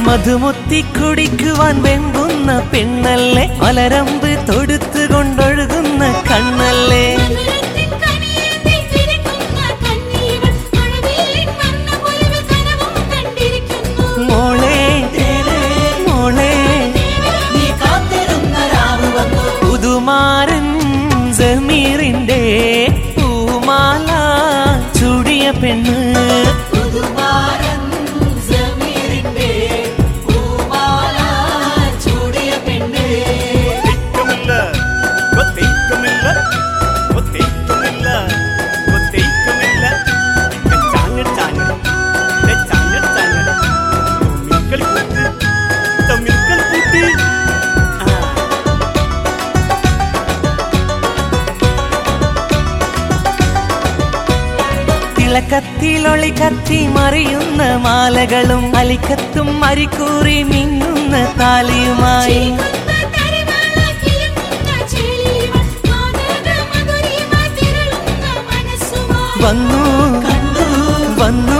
മധുമുത്തി കുടിക്കുവാൻ വെമ്പുന്ന പെണ്ണല്ലേ മലരമ്പ് തൊടുത്തു കൊണ്ടൊഴുകുന്ന കണ്ണല്ലേ മധുരത്തിൻ കനിയേന്തി ചിരിക്കുന്ന കണ്ണീവൾ മഴവില്ലിൻ വർണ്ണപ്പൊലിവ് കനവും കണ്ടിരിക്കുന്നു മോളെ മോളെ നീ കാത്തിരുന്ന രാവ് വന്നു പുതുമാരൻ ജമീറിന്റെ പൂമാല ചൂടിയ പെണ്ണ് പുതുമാരൻ സമീറിന്റെ പൂമാല ചൂടിയ പെണ്ണ് തെയ്ക്കമില്ല കൊത്തൈക്കമില്ല കൊത്തൈക്കമില്ല കൊത്തൈക്കമില്ല ചാങ്ങ ചാങ്ങ ചാങ്ങ ചാങ്ങ തമ്മിൽക്കളി കൂട്ട് തമ്മിൽക്കളി കൂട്ട് ആ തിളക്കത്തിലൊളി കത്തി മറിയുന്ന മാലകളും അലിക്കത്തും അരിക്കൂറി മിന്നുന്ന താലിയുമായി ചിരിക്കുന്ന തരിവാള കിലുങ്ങുന്ന ചേലിവൾ മാതക മധുരിമ തിരളുന്ന മനസ്സുമായി വന്നു കണ്ടു വന്നു